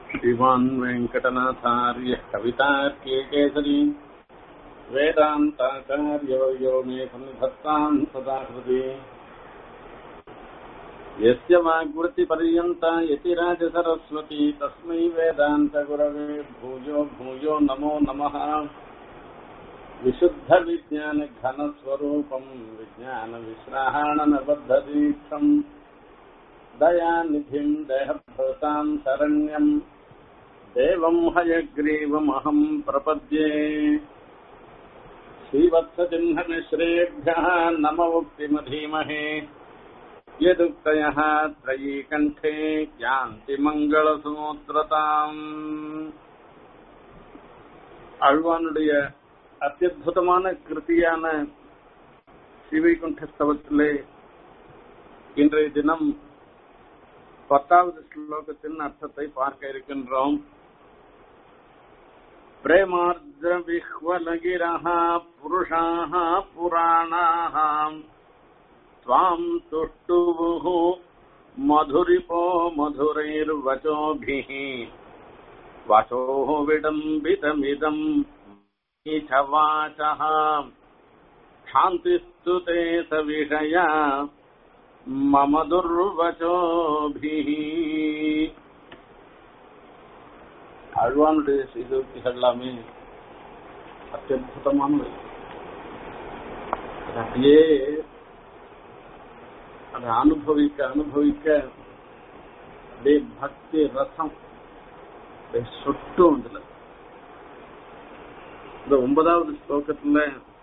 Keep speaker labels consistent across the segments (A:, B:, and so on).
A: श्रीमान् वेङ्कटनाथार्यः कवितार्के केसरी वेदान्ताचार्यवर्यो मे सन्निधत्ताम् सदा हृदि यस्य वाग्वृत्तिपर्यन्ता यतिराजसरस्वती तस्मै वेदान्तगुरवे भूयो भूयो नमो नमः विशुद्धविज्ञानघनस्वरूपम् विज्ञानविश्राहाणनबद्धदीक्षम् दयानिधिम् देहभृताम् शरण्यम् देवम् हयग्रीवमहम् प्रपद्ये श्रीवत्सचिह्नमिश्रेभ्यः नम उक्तिमधीमहे यदुक्तयः त्रयीकण्ठे यान्ति மங்களசூத்திரதாம் அழ்வானுடைய அத்தியுதமான கிருதியான ஸ்ரீவைகுண்டஸ்தவத்திலே இன்றைய தினம் பத்தாவது ஸ்லோகத்தின் அர்த்தத்தை பார்க்க இருக்கின்றோம் प्रेमार्द्रविह्वलगिरः पुरुषाः पुराणाः त्वाम् तुष्टुवुः मधुरिपो मधुरैर्वचोभिः वचोः विडम्बितमिदम् च वाचः शान्तिस्तु ते सविषया मम दुर्वचोभिः அழ்வானுடைய செய்திகள் எல்லாமே அத்தியுதமானவை அது அப்படியே அதை அனுபவிக்க அனுபவிக்க அப்படியே பக்தி ரசம் அப்படியே சொட்டும் அதுல இந்த ஒன்பதாவது ஸ்லோகத்துல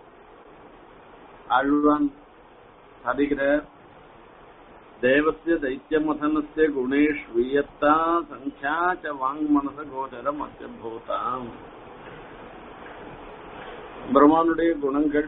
A: ஆழ்வான் சாதிக்கிற தேவசிய தைத்தியமதனஸ்ய குணேஷ்வீயத்தா சங்கியா ச வாங்மனச கோச்சரம் அத்தியபூதாம் பிரம்மானுடைய குணங்கள்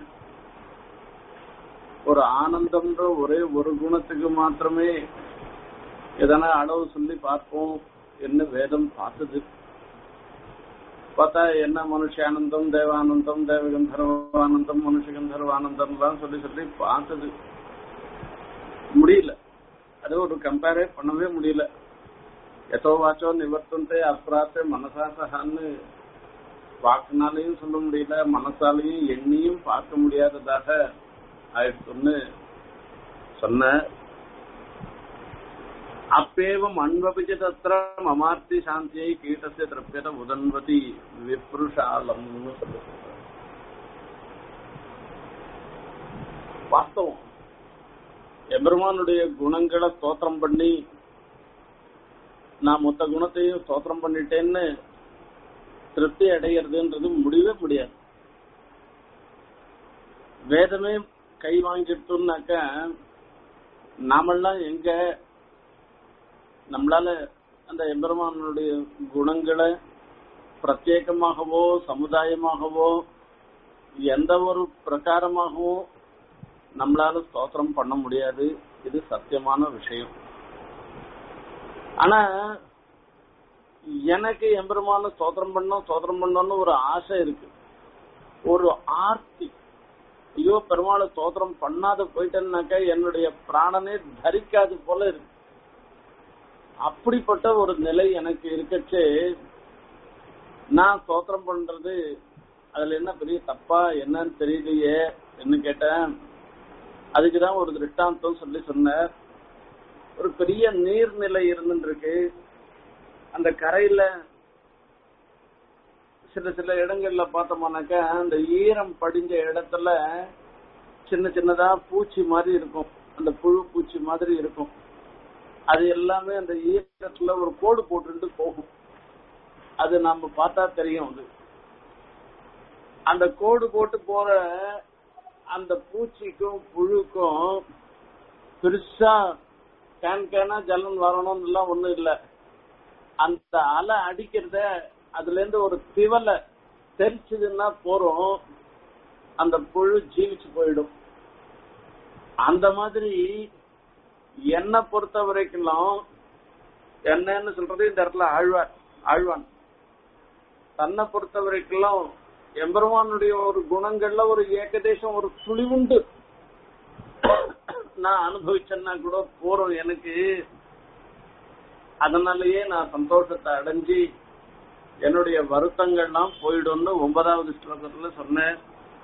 A: ஒரு ஆனந்தம்ன்ற ஒரே ஒரு குணத்துக்கு மாத்திரமே எதனா அளவு சொல்லி பார்ப்போம் என்ன வேதம் பார்த்தது பார்த்தா என்ன மனுஷானந்தம் தேவானந்தம் தேவகந்தர்வானந்தம் மனுஷகந்தர்வானந்தம் எல்லாம் சொல்லி சொல்லி பார்த்தது முடியல அது ஒரு கம்பேரே பண்ணவே முடியல எதோ வாச்சோ நிவர்த்தந்தே அப்ராத்தே மனசாசகான்னு வாக்குனாலையும் சொல்ல முடியல மனசாலையும் எண்ணியும் பார்க்க முடியாததாக ஆயிடுச்சுன்னு சொன்ன அப்பேவம் அன்பபிச்ச தத்திர மமார்த்தி சாந்தியை கீட்டசிய திரப்பியத உதன்வதி விப்ருஷாலம்னு சொல்லி வாஸ்தவம் எபெருமானுடைய குணங்களை ஸ்தோத்திரம் பண்ணி நான் மொத்த குணத்தையும் ஸ்தோத்திரம் பண்ணிட்டேன்னு திருப்தி அடைகிறதுன்றது முடியவே முடியாது வேதமே கை வாங்கிட்டோம்னாக்க நாமெல்லாம் எங்க நம்மளால அந்த எம்பெருமானுடைய குணங்களை பிரத்யேகமாகவோ சமுதாயமாகவோ எந்த ஒரு பிரகாரமாகவோ நம்மளால ஸ்தோத்திரம் பண்ண முடியாது இது சத்தியமான விஷயம் ஆனா எனக்கு எம்பெருமான ஸ்தோத்திரம் பண்ணோம் ஸ்தோத்திரம் பண்ணோம்னு ஒரு ஆசை இருக்கு ஒரு ஆர்த்தி ஐயோ பெருமாளை ஸ்தோத்திரம் பண்ணாத போயிட்டேன்னாக்க என்னுடைய பிராணனே தரிக்காது போல இருக்கு அப்படிப்பட்ட ஒரு நிலை எனக்கு இருக்கச்சு நான் ஸ்தோத்திரம் பண்றது அதுல என்ன பெரிய தப்பா என்னன்னு தெரியலையே என்ன கேட்டேன் அதுக்குதான் ஒரு திருஷ்டாந்தம் சொல்லி சொன்னார் ஒரு பெரிய நீர்நிலை இருந்துருக்கு அந்த கரையில சில சில இடங்கள்ல பார்த்தோம்னாக்கா அந்த ஈரம் படிஞ்ச இடத்துல சின்ன சின்னதா பூச்சி மாதிரி இருக்கும் அந்த புழு பூச்சி மாதிரி இருக்கும் அது எல்லாமே அந்த ஈரத்துல ஒரு கோடு போட்டுட்டு போகும் அது நம்ம பார்த்தா தெரியும் அது அந்த கோடு போட்டு போற அந்த பூச்சிக்கும் புழுக்கும் பெருசா கேன் கேனா ஜலன் வரணும்னு எல்லாம் ஒண்ணும் இல்ல அந்த அலை அடிக்கிறத அதுல இருந்து ஒரு திவலை தெரிச்சதுன்னா போறோம் அந்த புழு ஜீவிச்சு போயிடும் அந்த மாதிரி என்னை பொறுத்த வரைக்கும் என்னன்னு சொல்றது இந்த இடத்துல ஆழ்வார் ஆழ்வான் தன்னை பொறுத்த வரைக்கும் எம்பெருமானுடைய ஒரு குணங்கள்ல ஒரு ஏகதேசம் ஒரு சுழிவுண்டு நான் அனுபவிச்சேன்னா கூட போறோம் எனக்கு அதனாலயே நான் சந்தோஷத்தை அடைஞ்சு என்னுடைய வருத்தங்கள்லாம் போயிடும்னு ஒன்பதாவது ஸ்லோகத்துல சொன்னேன்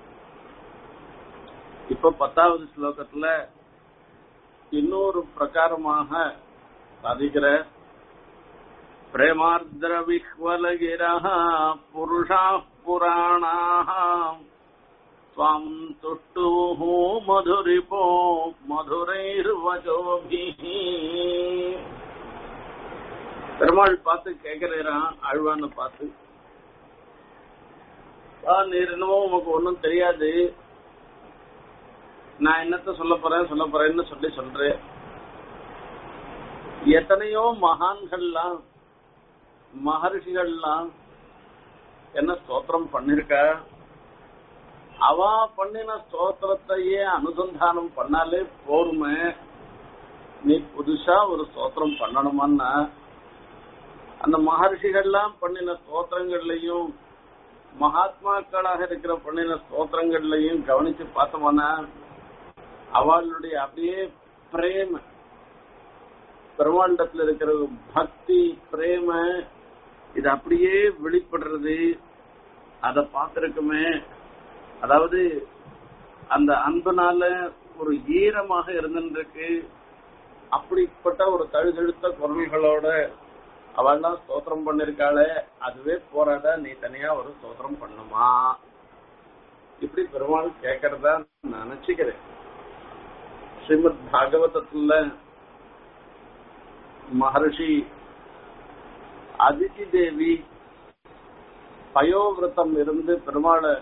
A: இப்ப பத்தாவது ஸ்லோகத்துல இன்னொரு பிரகாரமாக சாதிக்கிற பிரேமார்திர விஹ்வலகிரः புருஷாः புராணாः त्वाम् तुष्टुः मधुरिपो मधुரைர்வச்சோபிः பெருமாள் பார்த்து கேட்கிறான் அழ்வான்னு பார்த்து "ஆ, நீர் என்னமோ உமக்கு ஒன்றும் தெரியாது நான் என்னத்த சொல்ல போறேன் சொல்ல போறேன்னு சொல்லி சொல்றேன் எத்தனையோ மகான்கள்லாம் மகர்ஷிகள்லாம் என்ன ஸ்தோத்திரம் பண்ணிருக்க அவ பண்ணின ஸ்தோத்திரத்தையே அனுசந்தானம் பண்ணாலே போருமே நீ புதுசா ஒரு ஸ்தோத்திரம் பண்ணணுமான்னா அந்த மகர்ஷிகள்லாம் பண்ணின ஸ்தோத்திரங்கள்லயும் மகாத்மாக்களாக இருக்கிற பண்ணின ஸ்தோத்திரங்கள்லயும் கவனிச்சு பார்த்தோம்னா அவளுடைய அப்படியே பிரேம பிரம்மாண்டத்துல இருக்கிற பக்தி பிரேம இது அப்படியே வெளிப்படுறது அத பார்த்திருக்குமே அதாவது அந்த அன்புனால ஒரு ஈரமாக இருந்துருக்கு அப்படிப்பட்ட ஒரு தழுதழுத்த குரல்களோட அவள்லாம் ஸ்தோத்திரம் பண்ணிருக்காளே அதுவே போராட நீ தனியா ஒரு ஸ்தோத்திரம் பண்ணுமா இப்படி பெருமாள் கேட்கறதா நான் நினைச்சுக்கிறேன் ஸ்ரீமத் பாகவதத்துல மகர்ஷி அதிதி தேவி பயோவிரதம் இருந்து பெருமாளை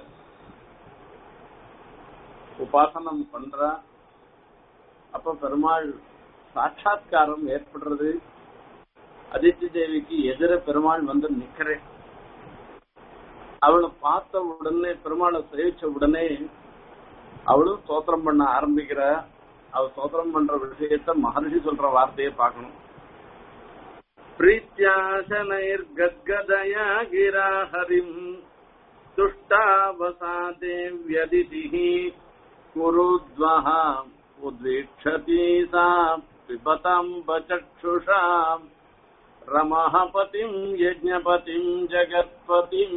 A: உபாசனம் பண்றா அப்ப பெருமாள் சாட்சாத்காரம் ஏற்படுறது அதித்தி தேவிக்கு எதிர பெருமாள் வந்து நிக்கிறேன் அவளை பார்த்த உடனே பெருமாளை சேவிச்ச உடனே அவளும் ஸ்தோத்திரம் பண்ண ஆரம்பிக்கிற அவ ஸ்தோத்திரம் பண்ற விஷயத்த மகர்ஷி சொல்ற வார்த்தையை பார்க்கணும் प्रीत्याशनैर्गद्गदया गिरा हरिम् तुष्टावसाते व्यदितिः कुरुद्वः उद्वीक्षति सा पिबताम्बचक्षुषा रमः पतिम् यज्ञपतिम् ஜெகத்பதிம்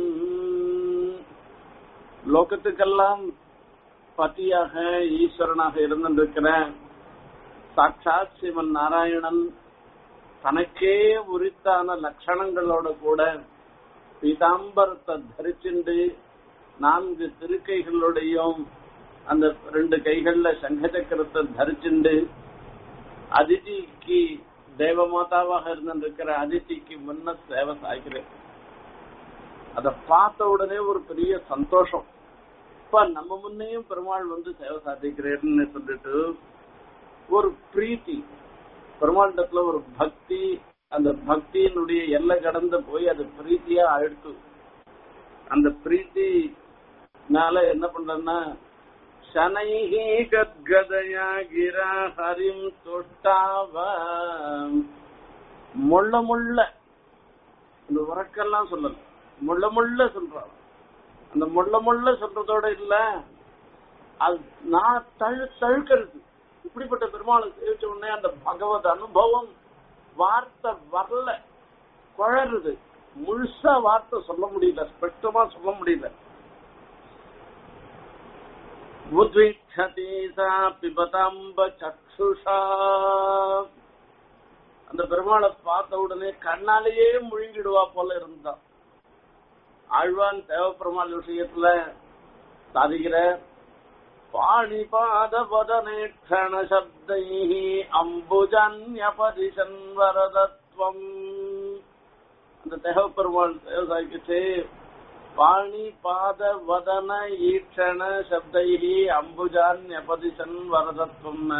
A: லோகத்துக்கெல்லாம் பதியாக ஈஸ்வரனாக இருந்திருக்கிற சாட்சாத் சிவன் நாராயணன் தனக்கே உரித்தான லட்சணங்களோட கூட பீதாம்பரத்தை தரிச்சுண்டு நான்கு திருக்கைகளுடையும் அந்த ரெண்டு கைகள்ல சங்க சக்கரத்தை தரிச்சுண்டு அதிதிக்கு தேவமாதாவாக இருந்திருக்கிற அதிதிக்கு முன்ன சேவை சாய்க்கிறேன் அத பார்த்த உடனே ஒரு பெரிய சந்தோஷம் இப்ப நம்ம முன்னையும் பெருமாள் வந்து சேவை சாதிக்கிறேன்னு சொல்லிட்டு ஒரு பிரீத்தி பெருமாண்டத்துல ஒரு பக்தி அந்த பக்தியினுடைய எல்லை கடந்து போய் அது பிரீத்தியா ஆயிடுத்து அந்த பிரீத்தினால என்ன பண்றேன்னா சனைஹி கத்கதயா கிரா ஹரிம் தொட்டாவ முள்ள முள்ள இந்த உறக்கெல்லாம் சொல்லல முள்ள முள்ள சொல்றான் அந்த முள்ள முள்ள சொல்றதோட இல்ல அது நான் தழு தழுக்கிறது இப்படிப்பட்ட பெருமாளை சேவிச்ச உடனே அந்த பகவத் அனுபவம் வார்த்தை வரல குழறுது முழுசா வார்த்தை சொல்ல முடியல ஸ்பஷ்டமா சொல்ல முடியல உத்வீட்சதி சா பிபதாம்ப சக்ஷுஷா அந்த பெருமாளை பார்த்த உடனே கண்ணாலேயே முழுங்கிடுவா போல இருந்தான் ஆழ்வான் தேவப்பெருமாள் விஷயத்துல சாதிக்கிற पाणिपादपदनेक्षणशब्दैः अम्बुजान्यपदिशन्वरदत्वम् அந்த தேவப்பெருமாள் தேவசாய்க்குச்சு பாணி பாத வதன ஈக்ஷண சப்தைஹி அம்புஜான் யபதிசன் வரதத்துவம்னு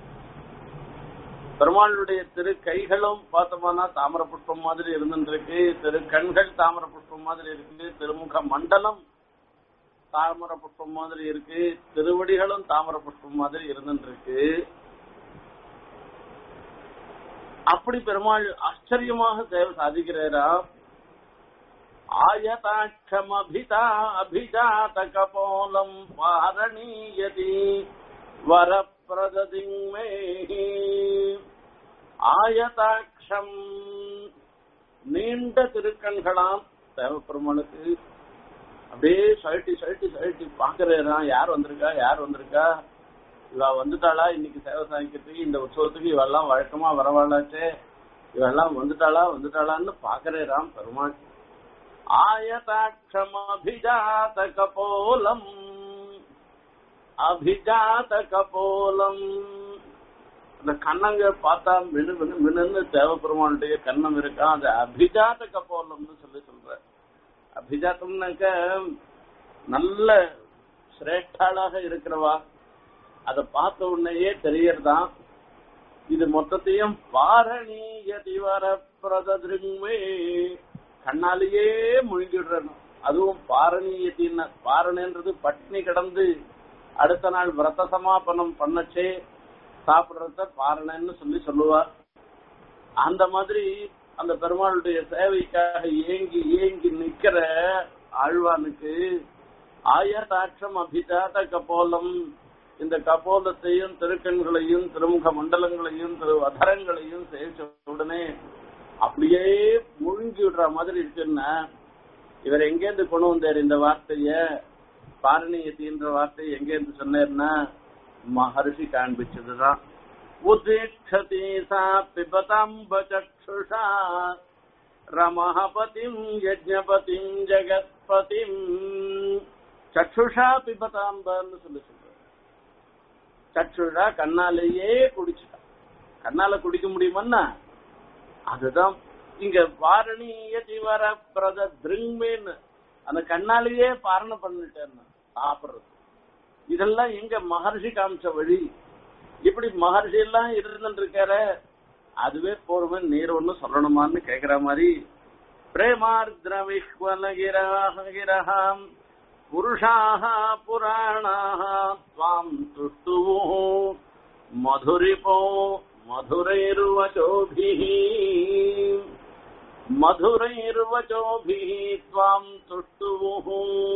A: பெருமாளுடைய திரு கைகளும் பார்த்தோம்னா தாமர புஷ்பம் மாதிரி இருந்துருக்கு திரு கண்கள் தாமர புஷ்பம் மாதிரி இருக்கு திருமுக மண்டலம் தாமர புஷ்பம் மாதிரி இருக்கு திருவடிகளும் தாமர புஷ்பம் மாதிரி இருந்துருக்கு அப்படி பெருமாள் ஆச்சரியமாக சேவை சாதிக்கிறாரா ஆயதாட்சமபிதா அபிஜாத கபோலம் பாரணீயதி வரப்பிரததிங்மே ஆயதாட்ச ஏதாட்சம் நீண்ட திருக்கண்களாம் தேவப்பெருமானுக்கு அப்படியே சழட்டி சழட்டி சழட்டி பாக்குறேன் யார் வந்திருக்கா யார் வந்திருக்கா இவ வந்துட்டாளா இன்னைக்கு சேவை சாய்க்கிறதுக்கு இந்த உற்சவத்துக்கு இவெல்லாம் வழக்கமா வரவாளாச்சே இவெல்லாம் வந்துட்டாளா வந்துட்டாளான்னு பாக்குறேராம் பெருமாள் ஆயதாட்சமபிஜாத கபோலம் அபிஜாத கபோலம் அந்த கண்ணங்க பார்த்தா மினு மினு மினுன்னு தேவப்பெருமானுடைய கண்ணம் இருக்கா அந்த அபிஜாத கபோலம்னு சொல்லி சொல்ற அபிஜாத்தம்னாக்க நல்ல சிரேஷ்டாளாக இருக்கிறவா அதை பார்த்த உடனேயே தெரியறதான் இது மொத்தத்தையும் பாரணீயதிவர பிரததிருமே கண்ணாலேயே முழுங்கிடுறணும் அதுவும் பாரணீயத்தின் பாரணன்றது பட்னி கிடந்து அடுத்த நாள் விரத சமாபனம் பண்ணச்சே சாப்பிடுறத பாரணன்னு சொல்லி சொல்லுவா அந்த மாதிரி அந்த பெருமாளுடைய சேவைக்காக ஏங்கி ஏங்கி நிக்கிற ஆழ்வானுக்கு ஆயதாட்சம் அபிஜாத கபோலம் இந்த கபோலத்தையும் திருக்கண்களையும் திருமுக மண்டலங்களையும் திரு அதரங்களையும் சேவிச்ச உடனே அப்படியே முழுங்கி விடுற மாதிரி இருக்குன்னா இவர் எங்கேருந்து கொண்டு வந்தார் இந்த வார்த்தைய பாரணியத்தின்ற வார்த்தை எங்கேருந்து சொன்னார்னா மகர்ஷி காண்பிச்சதுதான் உதீட்சதி சா பிபதாம்ப சக்ஷுஷா ரமஹபதிம் யஜ்ஞபதிம் ஜெகத்பதிம் சக்ஷுஷா பிபதாம்பன்னு சொல்லி சொல்ற சக்ஷுஷா கண்ணாலேயே குடிச்சுட்டா கண்ணால குடிக்க முடியுமன்னா அதுதான் இங்க வாரணீய திவர பிரத திருங்மேன்னு அந்த கண்ணாலேயே பாரணம் பண்ணிட்டேன்னு சாப்பிடுறது இதெல்லாம் எங்க மகர்ஷி காமிச்ச வழி இப்படி மகர்ஷி எல்லாம் இருந்துட்டு இருக்கார அதுவே போருமே நீர் ஒண்ணு சொல்லணுமான்னு கேக்குற மாதிரி பிரேமார்திர விஸ்வலகிரஹம் புருஷாக புராணாக துவாம் துஷ்டுவோ மதுரிபோ மதுரைர்வச்சோபிः மதுரைர்வச்சோபிः துவாம் துஷ்டுவுः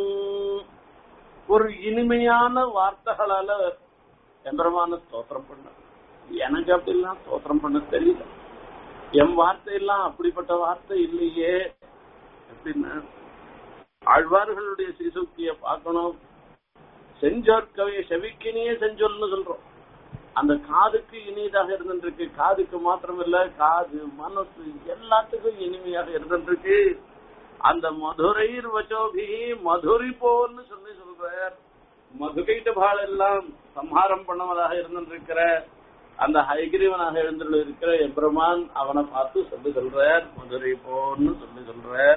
A: ஒரு இனிமையான வார்த்தைகளால எம்பெருமான ஸ்தோத்திரம் பண்ண எனக்கு அப்படிலாம் ஸ்தோத்திரம் பண்ண தெரியல என் வார்த்தையெல்லாம் அப்படிப்பட்ட வார்த்தை இல்லையே எப்படின்னா ஆழ்வார்களுடைய சிசுக்திய பார்க்கணும் செஞ்சோர்கவை செவிக்கினியே செஞ்சொல்னு சொல்றோம் அந்த காதுக்கு இனியதாக இருந்துருக்கு காதுக்கு மாத்திரமில்ல காது மனசு எல்லாத்துக்கும் இனிமையாக இருந்துருக்கு அந்த மதுரைர் வச்சோபி மதுரை போன்னு சொல்லி சொல்றார் மதுகைட்ட பால் எல்லாம் சம்ஹாரம் பண்ணவதாக இருந்திருக்கிற அந்த ஹைகிரீவனாக எழுந்துள்ள இருக்கிற எப்ரமான் அவனை பார்த்து சொல்லி சொல்றார் மதுரை போன்னு சொல்லி சொல்றார்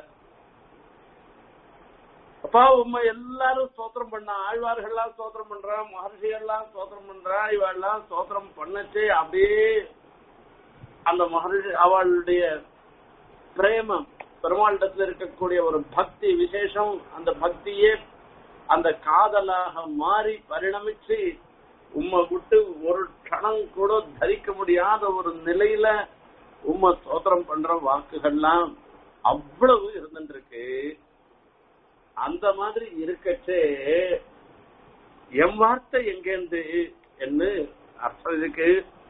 A: அப்பா உண்மை எல்லாரும் ஸ்தோத்திரம் பண்ண ஆழ்வார்கள்லாம் ஸ்தோத்திரம் பண்றா மகர்ஷி எல்லாம் ஸ்தோத்திரம் பண்றா இவெல்லாம் ஸ்தோத்திரம் பண்ணச்சே அப்படியே அந்த மகர்ஷி அவளுடைய பிரேமம் பெருமாளிடத்துல இருக்கக்கூடிய ஒரு பக்தி விசேஷம் அந்த பக்தியே அந்த காதலாக மாறி பரிணமிச்சு உம்மை விட்டு ஒரு க்ஷணம் கூட தரிக்க முடியாத ஒரு நிலையில உம்மை ஸ்தோத்திரம் பண்ற வாக்குகள்லாம் அவ்வளவு இருந்துருக்கு அந்த மாதிரி இருக்கச்சே எம் வார்த்தை எங்கேந்து என்று அர்த்தம் இருக்கு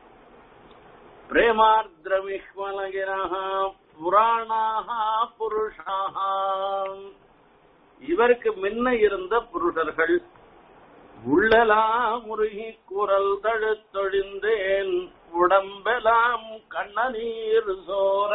A: பிரேமார்திரமிஷ்மலகிரஹ புராணாக புருஷாக இவருக்கு முன்ன இருந்த புருஷர்கள் உள்ளலாம் முருகி குரல் தழுத்தொழிந்தேன் உடம்பெல்லாம் கண்ணநீர் சோர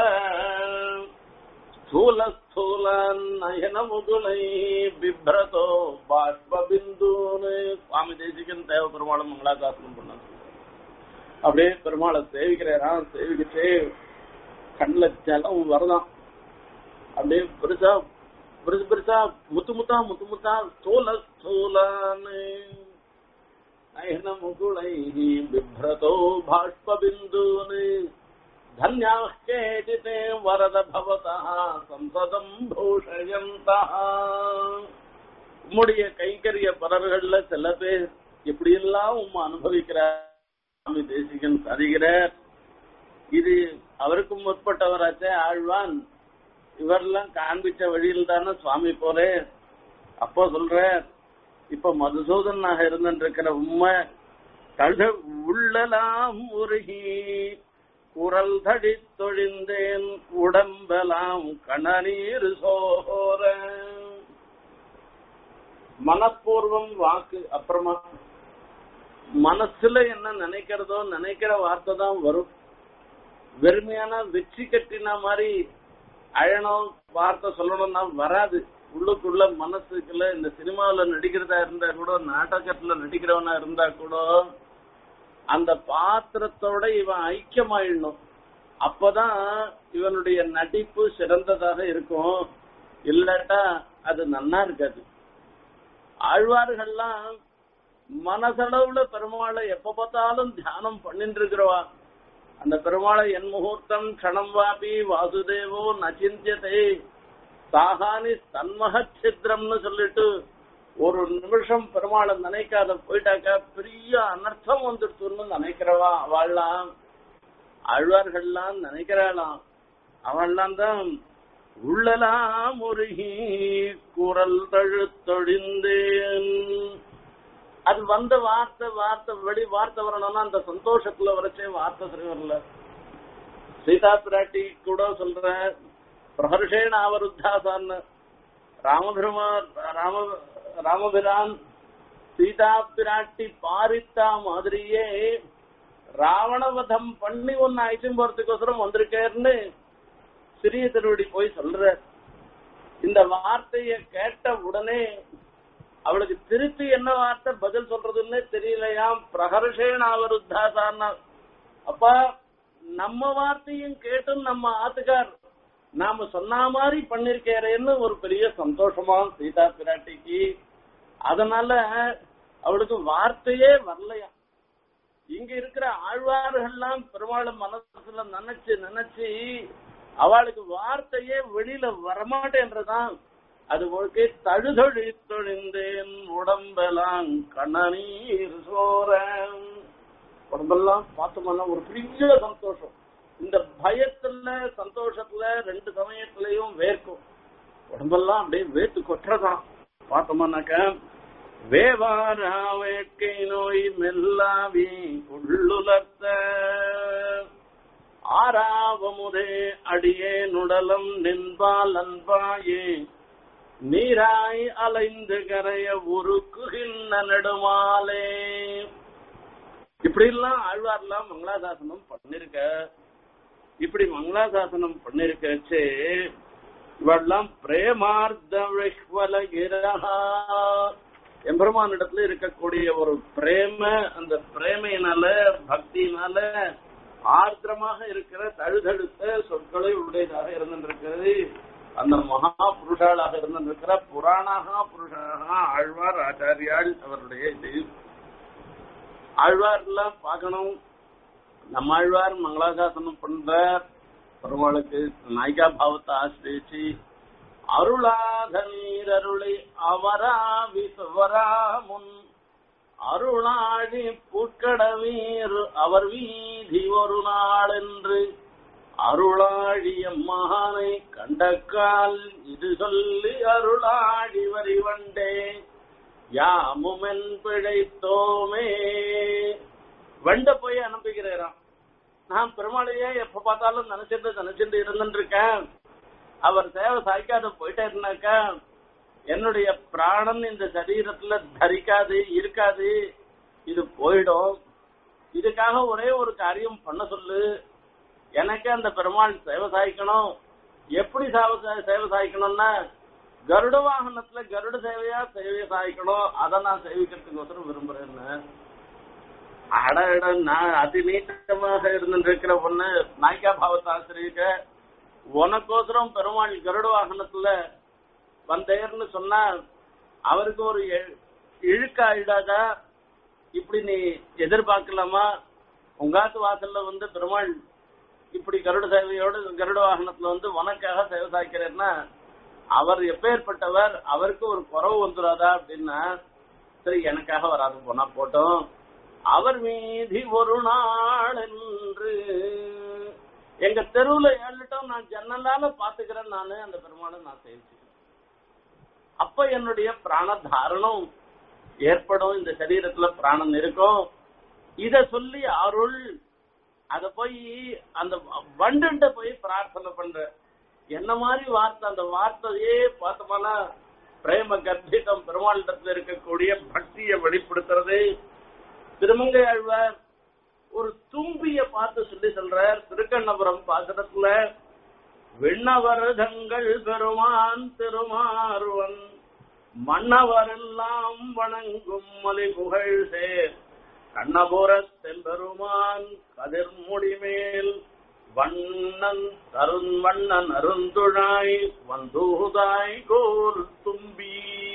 A: ಸ್ಥೂಲ ಸ್ಥೂಲ ನಯನ ಮುಗುಳೈ ಬಿಭ್ರತೋ ಬಾಷ್ಪ பிந்துன்னு சுவாமி தேசிகன் தேவ பெருமாளை மங்களாசாசனம் பண்ணாங்க அப்படியே பெருமாளை சேவிக்கிறாராம் சேவிக்கிட்டே கண்ணுல ஜலம் வரதான் அப்படியே பெருசா பெருசு பெருசா முத்து முத்தா முத்து முத்தா ஸ்தூல ஸ்தூலான்னு நயன முகுளை பிப்ரதோ பாஷ்ப பிந்துன்னு धन्याः केचिते वरद भवतः சம்பதம் பூஷயந்தः உம்முடைய கைங்கரிய பரர்கள்ல சில பேர் இப்படி எல்லாம் உம்மை அனுபவிக்கிறார் சுவாமி தேசிகன் சாதிக்கிறார் இது அவருக்கும் முற்பட்டவராச்சே ஆழ்வான் இவரெல்லாம் காண்பிச்ச வழியில் தானே சுவாமி போறே அப்போ சொல்ற இப்ப மதுசூதனாக இருந்திருக்கிற உண்மை கழுத உள்ளலாம் உருகி குரல் தடி தொழிந்தேன் உடம்பெலாம் கணநீர் சோர மனப்பூர்வம் வாக்கு அப்புறமா மனசுல என்ன நினைக்கிறதோ நினைக்கிற வார்த்தை தான் வரும் வெறுமையான வெற்றி கட்டின மாதிரி அழணும் வார்த்தை சொல்லணும்னா வராது உள்ளுக்குள்ள மனசுக்குள்ள இந்த சினிமாவுல நடிக்கிறதா இருந்தா கூட நாடகத்துல நடிக்கிறவனா இருந்தா கூட அந்த பாத்திரத்தோட இவன் ஐக்கியமாயிடணும் அப்பதான் இவனுடைய நடிப்பு சிறந்ததாக இருக்கும் இல்லாட்டா அது நன்னா இருக்காது ஆழ்வார்கள்லாம் மனசளவுல பெருமாளை எப்ப பார்த்தாலும் தியானம் பண்ணிட்டு இருக்கிறவா அந்த பெருமாளை என் முகூர்த்தம் க்ஷணம் வாபி வாசுதேவோ நச்சிந்தியதே சாகானி தன்மகச்சித்திரம்னு சொல்லிட்டு ஒரு நிமிஷம் பெருமாளை நினைக்காத போயிட்டாக்கா பெரிய அனர்த்தம் வந்துடுச்சுன்னு நினைக்கிறவா அவள்லாம் ஆழ்வார்கள்லாம் நினைக்கிறாளாம் அவள்லாம் தான் உள்ளலாம் உருகி குரல் தழுத்தொழிந்தேன் அது வந்த வார்த்தை வார்த்தை வெளி வார்த்தை வரணும்னா அந்த சந்தோஷத்துல வரைச்சே வார்த்தை சரி வரல சீதா பிராட்டி கூட சொல்ற பிரஹர்ஷேன அவருத்தாசான்னு ராமபிரமா ராம ராமபிரான் சீதா பிராட்டி பாரித்தா மாதிரியே ராவணவதம் பண்ணி ஒன்னு அழைச்சும் போறதுக்கோசரம் வந்திருக்கேன்னு சிறிய திருவடி போய் சொல்ற இந்த வார்த்தைய கேட்ட உடனே அவளுக்கு திருப்பி என்ன வார்த்தை பதில் சொல்றதுன்னு தெரியலையாம் பிரகர்ஷேன அவருத்தாசான்னா அப்பா நம்ம வார்த்தையும் கேட்டும் நம்ம ஆத்துக்கார் நாம சொன்ன மாதிரி பண்ணிருக்கேன்னு ஒரு பெரிய சந்தோஷமா சீதா பிராட்டிக்கு அதனால அவளுக்கு வார்த்தையே வரலையா இங்க இருக்கிற ஆழ்வார்கள்லாம் பெருமாள் மனசுல நினைச்சு நினைச்சு அவளுக்கு வார்த்தையே வெளியில வரமாட்டேன்றதான் அது உங்களுக்கு தழுதொழி தொழிந்தேன் உடம்பெல்லாம் கண்ணநீர் சோரன் உடம்பெல்லாம் பார்த்தோம்னா ஒரு பெரிய சந்தோஷம் இந்த பயத்துல சந்தோஷத்துல ரெண்டு சமயத்திலையும் வேர்க்கும் உடம்பெல்லாம் அப்படியே வேத்து கொட்டுறதான் பார்த்தோம்னாக்க வேவாரா வேட்கை நோய் மெல்லாவி உள்ளுலர்த்த ஆறாவமுதே அடியே நுடலம் நின்பால் அன்பாயே நீராய் அலைந்து கரைய உருக்குகின்ற நெடுமாலே இப்படி எல்லாம் ஆழ்வார்லாம் மங்களாசாசனம் பண்ணிருக்க இப்படி மங்களாசாசனம் பண்ணிருக்கச்சு இவெல்லாம் பிரேமார்த்த விஷ்வலகிரஹா எம்பெருமானிடத்துல இருக்கக்கூடிய ஒரு பிரேம அந்த பிரேமையினால பக்தியினால ஆர்திரமாக இருக்கிற தழுதழுத்த சொற்களை உடையதாக இருந்திருக்கிறது அந்த மகா புருஷாளாக இருந்திருக்கிற புராணகா புருஷாக ஆழ்வார் ஆச்சாரியாள் அவருடைய இது ஆழ்வார் எல்லாம் பார்க்கணும் நம்ம ஆழ்வார் மங்களாசாசனம் பண்ற பெருமாளுக்கு நாயிகா பாவத்தை ஆசிரியிச்சு அருளாத நீர் அருளை அவரா விசுவரா முன் அருளாழி புட்கடவீர் அவர் வீதி ஒரு நாள் என்று அருளாழிய மகானை கண்டக்கால் இது சொல்லி அருளாழி வரிவண்டே யாமுமென் பிழைத்தோமே வண்ட போய் அனுப்புகிறாராம் நான் பெருமாளையே எப்ப பார்த்தாலும் நினைச்சிட்டு நினைச்சிட்டு இருந்துட்டு இருக்கேன் அவர் சேவை சாய்க்காத போயிட்டேன்னாக்கா என்னுடைய பிராணன் இந்த சரீரத்துல தரிக்காது இருக்காது இது போயிடும் இதுக்காக ஒரே ஒரு காரியம் பண்ண சொல்லு எனக்கு அந்த பெருமாள் சேவை சாய்க்கணும் எப்படி சேவை சேவை சாய்க்கணும்னா கருட வாகனத்துல கருட சேவையா சேவையை சாய்க்கணும் அதை நான் சேவிக்கிறதுக்கோசரம் விரும்புறேன்னு அட நான் அதி நீட்டமாக இருந்துருக்கிற ஒண்ணு நாய்க்கா பாவத்தை ஆசிரியக்க உனக்கோசரம் பெருமாள் கருட வாகனத்துல வந்தேர்னு சொன்னா அவருக்கு ஒரு இழுக்காயிடாதா இப்படி நீ எதிர்பார்க்கலாமா உங்காத்து வாசல்ல வந்து பெருமாள் இப்படி கருட சேவையோடு கருட வாகனத்துல வந்து உனக்காக சேவை சாய்க்கிறேன்னா அவர் எப்பேற்பட்டவர் அவருக்கு ஒரு குறவு வந்துடாதா அப்படின்னா சரி எனக்காக வராது போனா போட்டோம் அவர் மீதி ஒரு நாள் என்று எங்க தெருவுல ஏழுட்டம் நான் ஜன்னலால பாத்துக்கிறேன் நானு அந்த பெருமாளை நான் சேவிச்சுக்கிறேன் அப்ப என்னுடைய பிராண தாரணம் ஏற்படும் இந்த சரீரத்துல பிராணம் இருக்கும் இத சொல்லி அருள் அத போய் அந்த வண்டுண்ட போய் பிரார்த்தனை பண்ற என்ன மாதிரி வார்த்தை அந்த வார்த்தையே பார்த்தோம்னா பிரேம கர்ப்பிதம் பெருமாளிடத்துல இருக்கக்கூடிய பக்தியை வெளிப்படுத்துறது திருமங்கை ஆழ்வார் ஒரு தும்பிய பார்த்து சொல்லி சொல்றார் திருக்கண்ணபுரம் பாசுரத்துல விண்ணவரதங்கள் பெருமான் திருமாறுவன் மன்னவரெல்லாம் வணங்கும் மலி புகழ் சேர் கண்ணபுரத் செம்பெருமான் கதிர்முடி மேல் வண்ணன் தருண் வண்ணன் அருந்துழாய் வந்தூதாய் கோல் தும்பி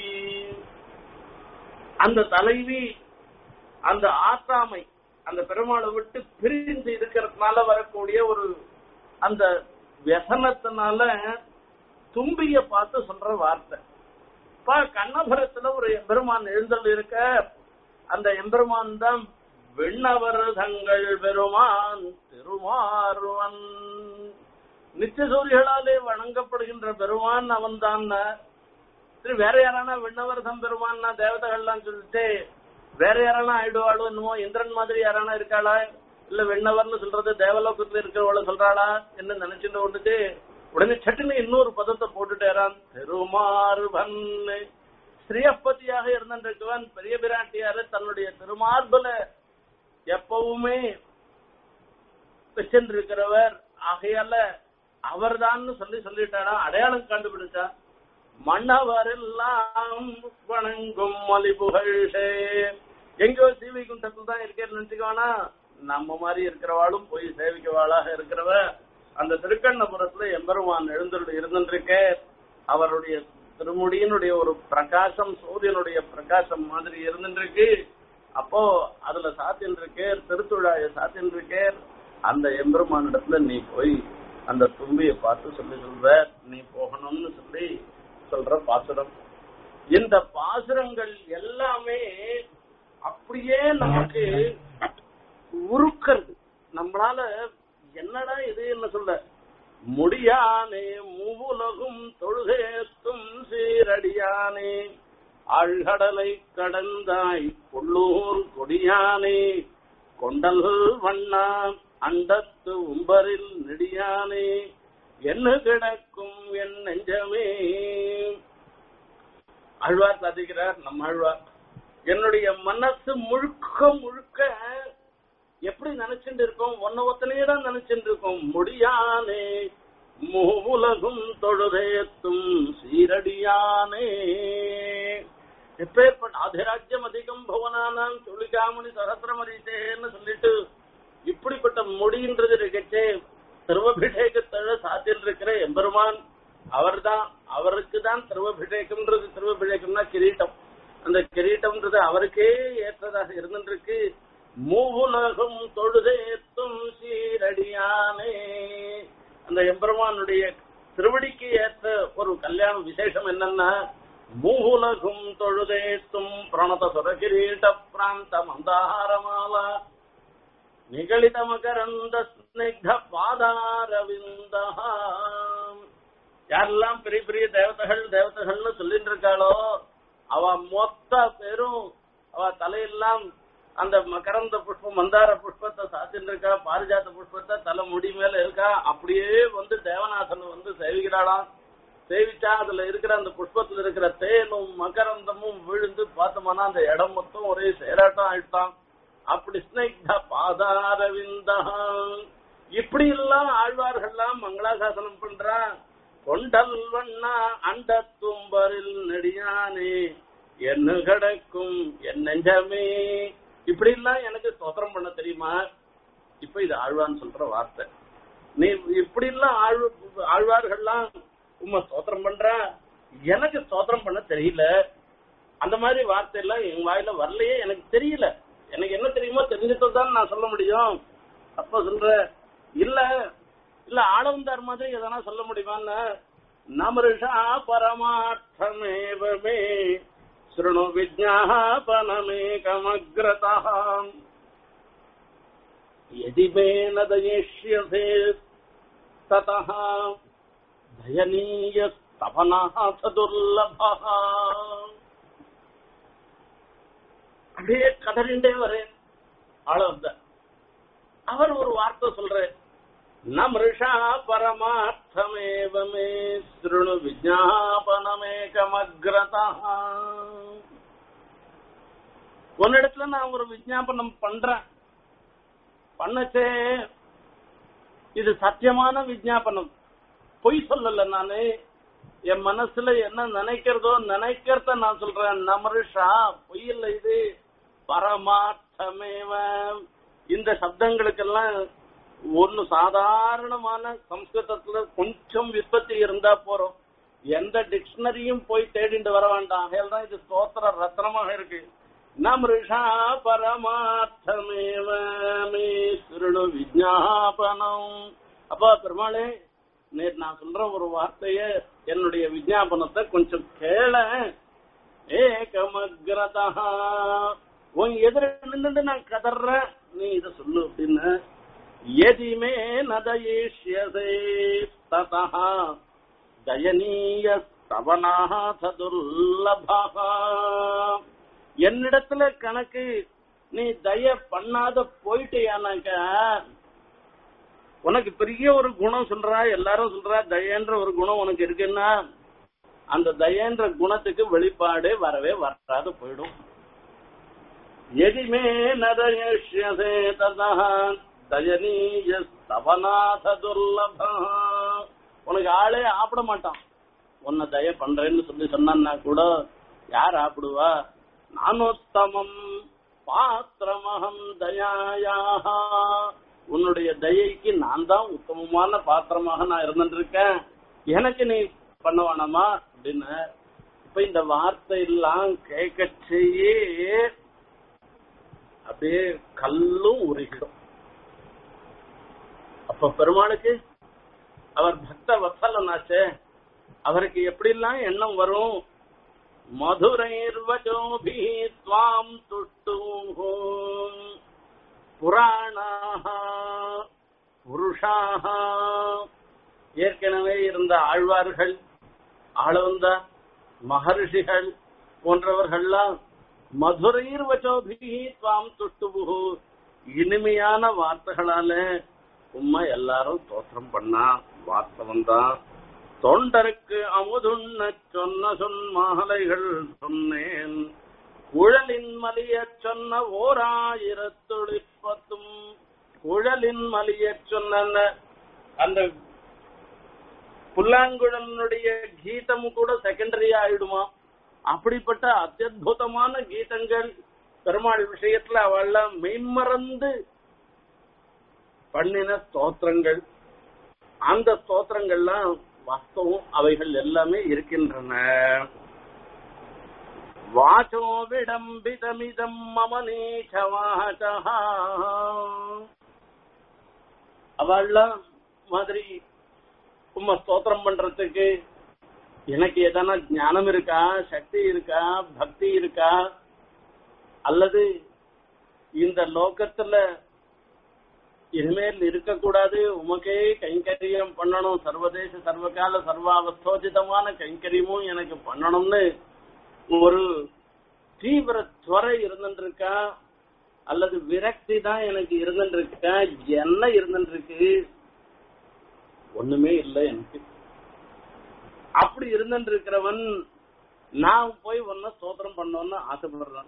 A: அந்த தலைவி அந்த ஆற்றாமை அந்த பெருமாளை விட்டு பிரிந்து இருக்கிறதுனால வரக்கூடிய ஒரு அந்த व्यசனத்தினால தும்பிய பார்த்து சொல்ற வார்த்தை பா கண்ணபுரத்துல ஒரு எம்பெருமான் எழுந்தல் இருக்க அந்த எம்பெருமான் தான் விண்ணவர் தங்கள் பெருமான் திருமாறுவன் நித்தியசூரிகளாலே வணங்கப்படுகின்ற பெருமான் அவன் தான் சரி வேற யாரானா விண்ணவர் தம் பெருமான்னா தேவதைகள்லாம் சொல்லிட்டு வேற யாரானா ஆயிடுவாளோ என்னமோ இந்திரன் மாதிரி யாரானா இருக்காளா இல்ல விண்ணவர்னு சொல்றது தேவலோகத்துல இருக்கிறவள சொல்றாளா என்ன நினைச்சுட்டு வந்துட்டு உடனே சட்டுன்னு இன்னொரு பதத்தை போட்டுட்டேரான் திருமார்பன் ஸ்ரீயப்பதியாக இருந்திருக்கவன் பெரிய பிராட்டியாரு தன்னுடைய திருமார்புல எப்பவுமே வச்சிருக்கிறவர் ஆகையால அவர்தான் சொல்லி சொல்லிட்டாரா அடையாளம் கண்டுபிடிச்சா மன்னவரெல்லாம் வணங்கும் மொழி புகழ்ஷே எங்கோ சீவி குண்டத்தில் தான் இருக்கேன்னு நினைச்சுக்கோனா நம்ம மாதிரி இருக்கிறவாளும் போய் சேவிக்கவாளாக இருக்கிறவ அந்த திருக்கண்ணபுரத்துல எம்பெருமான் எழுந்தருள் இருந்திருக்க அவருடைய திருமுடியினுடைய ஒரு பிரகாசம் சூரியனுடைய பிரகாசம் மாதிரி இருந்துருக்கு அப்போ அதுல சாத்தின் இருக்கேர் திருத்துழாய சாத்தின் இருக்கேர் அந்த எம்பெருமானிடத்துல நீ போய் அந்த தும்பிய பார்த்து சொல்லி சொல்ற நீ போகணும்னு சொல்லி சொல்ற பாசுரம் இந்த பாசுரங்கள் எல்லாமே அப்படியே நமக்கு உருக்கிறது நம்மளால என்னடா இது என்ன சொல்ல முடியானே மூவுலகும் தொழுகேத்தும் சீரடியானே ஆழ்கடலை கடந்தாய் கொள்ளூர் கொடியானே கொண்டல் வண்ணா அண்டத்து உம்பரில் நெடியானே என்ன கிடக்கும் என் நெஞ்சமே ஆழ்வார் சாதிக்கிறார் நம்ம ஆழ்வார் என்னுடைய மனசு முழுக்க முழுக்க எப்படி நினைச்சுட்டு இருக்கோம் ஒன்ன ஒத்தனையே தான் நினைச்சுட்டு இருக்கோம் முடியானே மூவுலகும் தொழுதேத்தும் சீரடியானே எப்பேற்பட்ட அதிராஜ்யம் அதிகம் பவனானாம் துளிகாமணி சகசிரமரிசேன்னு சொல்லிட்டு இப்படிப்பட்ட முடின்றது இருக்கச்சே திருவபிஷேகத்தழ சாத்தியில் இருக்கிற எம்பெருமான் அவர்தான் அவருக்கு தான் திருவபிஷேகம்ன்றது திருவபிஷேகம்னா கிரீட்டம் அந்த கிரீட்டம்ன்றது அவருக்கே ஏற்றதாக இருந்துருக்கு மூவுலகும் தொழுதேத்தும் சீரடியானே அந்த எம்பெருமானுடைய திருவடிக்கு ஏற்ற ஒரு கல்யாண விசேஷம் என்னன்னா மூவுலகும் தொழுதேத்தும் பிரணத சுரகிரீட பிராந்த மந்தாரமாலா நிகழித மகரந்த ஸ்னிக்த பாதாரவிந்தா யாரெல்லாம் பெரிய பெரிய தேவதைகள் தேவதைகள்னு சொல்லிட்டு இருக்காளோ அவ மொத்த பேரும் அவ தலையெல்லாம் அந்த மகரந்த புஷ்பம் மந்தார புஷ்பத்தை சாத்தின்னு இருக்கா பாரிஜாத புஷ்பத்தை தலை முடி மேல இருக்கா அப்படியே வந்து தேவநாதன் வந்து சேவிக்கிறாளாம் சேவிச்சா அதுல இருக்கிற அந்த புஷ்பத்துல இருக்கிற தேனும் மகரந்தமும் விழுந்து பார்த்தோம்னா அந்த இடம் மொத்தம் ஒரே சேராட்டம் ஆயிட்டான் அப்படி ஸ்னிக்த பாதாரவிந்தா இப்படி எல்லாம் ஆழ்வார்கள்லாம் மங்களாசாசனம் பண்றான் கொண்டல் வண்ணா அண்ட தும்பரில் நெடியானே என்ன கிடக்கும் என் நெஞ்சமே இப்படி எல்லாம் எனக்கு ஸ்தோத்திரம் பண்ண தெரியுமா இப்ப இது ஆழ்வான்னு சொல்ற வார்த்தை நீ இப்படி எல்லாம் ஆழ்வ ஆழ்வார்கள்லாம் உண்மை ஸ்தோத்திரம் பண்ற எனக்கு ஸ்தோத்திரம் பண்ண தெரியல அந்த மாதிரி வார்த்தை எல்லாம் என் வாயில வரலையே எனக்கு தெரியல எனக்கு என்ன தெரியுமோ தெரிஞ்சது தான் நான் சொல்ல முடியும் அப்ப சொல்ற இல்ல இல்ல ஆளவந்தார் மாதிரி எதனா சொல்ல முடியுமான்னு நமருஷா பரமார்த்தமேவமே शृणु विज्ञापनमेकमग्रतः यदि मे न दयिष्यसे ततः दयनीयस्तपनाथ दुर्लभः அப்படியே கதறிண்டே வரேன் ஆள வந்த அவர் ஒரு வார்த்தை சொல்றாரு நமிருஷா பரமார்த்தமேவ மே ஸ்ருணு விஜாபனமேகமக்ரதா உன்னிடத்துல நான் ஒரு விஜாபனம் பண்றேன் பண்ணச்சே இது சத்தியமான விஜாபனம் பொய் சொல்லல நானு என் மனசுல என்ன நினைக்கிறதோ நினைக்கிறத நான் சொல்றேன் நமருஷா பொய் இல்ல இது பரமார்த்தமேவ இந்த சப்தங்களுக்கெல்லாம் ஒன்னு சாதாரணமான சம்ஸ்கிருதத்துல கொஞ்சம் விற்பத்தி இருந்தா போறோம் எந்த டிக்ஷனரியும் போய் தேடிட்டு வர வேண்டாம் ஆகையால் தான் இது ஸ்தோத்திர ரத்னமாக இருக்கு நமருஷா பரமார்த்தமேவ மே சுருணு விஜாபனம் அப்பா பெருமாளே நேற்று நான் சொல்ற ஒரு வார்த்தைய என்னுடைய விஜாபனத்தை கொஞ்சம் கேள ஏகமக்ரதா உன் எதிர நின்று நான் கதறேன் நீ இத சொல்லு அப்படின்னு எதிமே நதயிஷ்யதே ததா தயனீய ஸ்தவநாத துர்லபா என்னிடத்துல கணக்கு நீ தய பண்ணாத போயிட்டியானாக்க உனக்கு பெரிய ஒரு குணம் சொல்றா எல்லாரும் சொல்றா தயன்ற ஒரு குணம் உனக்கு இருக்குன்னா அந்த தயன்ற குணத்துக்கு வெளிப்பாடு வரவே வராது போயிடும் எதிமே நதயஷ்யசே ததா தயனீய ஸ்தவநாத துர்லபா உனக்கு ஆளே ஆப்பிட மாட்டான் உன்னை தய பண்றேன்னு சொல்லி சொன்னான்னா கூட யார் ஆப்பிடுவா நானோத்தமம் பாத்திரமகம் தயாயாக உன்னுடைய தயைக்கு நான் தான் உத்தமமான பாத்திரமாக நான் இருந்துட்டு இருக்கேன் எனக்கு நீ பண்ண வேணாமா அப்படின்னு இப்ப இந்த வார்த்தை எல்லாம் கேட்கச்சேயே அப்படியே கல்லும் உருகிடும் அப்ப பெருமாளுக்கு அவர் பக்த வத்சலனாச்சே அவருக்கு எப்படிலாம் எண்ணம் வரும் மதுரைர்வச்சோபி துவாம் துஷ்டூஹோ புராணாக புருஷாக ஏற்கனவே இருந்த ஆழ்வார்கள் ஆளவந்த மகர்ஷிகள் போன்றவர்கள்லாம் மதுரைர் வச்சோபிகி துவாம் துஷ்டுபுகு இனிமையான வார்த்தைகளால உண்மை எல்லாரும் தோற்றம் பண்ணா வாஸ்தவம் தான் தொண்டருக்கு அமுதுண்ண சொன்ன சொன் மாலைகள் சொன்னேன் குழலின் மலிய சொன்ன ஓர் ஆயிரத்துளிப்பத்தும் குழலின் மலிய சொன்ன அந்த புல்லாங்குழலுடைய கீதம் கூட செகண்டரியா ஆயிடுமா அப்படிப்பட்ட அத்தியுதமான கீதங்கள் பெருமாள் விஷயத்துல அவள்லாம் மெய்மறந்து பண்ணின ஸ்தோத்திரங்கள் அந்த ஸ்தோத்திரங்கள்லாம் வாஸ்தவம் அவைகள் எல்லாமே இருக்கின்றன வாச்சோ விடம்பிதமிதம் மம நீச்சவாச்சா அவள்லாம் மாதிரி உம்ம ஸ்தோத்திரம் பண்றதுக்கு எனக்கு எதனா ஞானம் இருக்கா சக்தி இருக்கா பக்தி இருக்கா அல்லது இந்த லோகத்துல இனிமேல் இருக்கக்கூடாது உமக்கே கைங்கரியம் பண்ணணும் சர்வதேச சர்வகால சர்வாவஸ்தோஜிதமான கைங்கரியமும் எனக்கு பண்ணணும்னு ஒரு தீவிர துறை இருந்துருக்கா அல்லது விரக்தி தான் எனக்கு இருந்துருக்கா என்ன இருந்துருக்கு ஒண்ணுமே இல்லை எனக்கு அப்படி இருந்துட்டு இருக்கிறவன் நான் போய் ஒன்ன ஸ்தோத்திரம் பண்ணோன்னு ஆசைப்படுறான்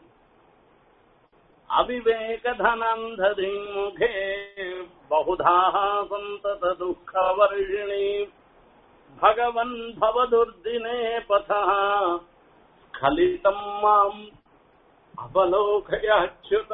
A: அவிவேகதனந்ததி முகே பகுதா சந்தத துக்க வருஷிணி பகவன் பவதுர்தினே பதா ஸ்கலிதம் மாம் அவலோகயாச்சுத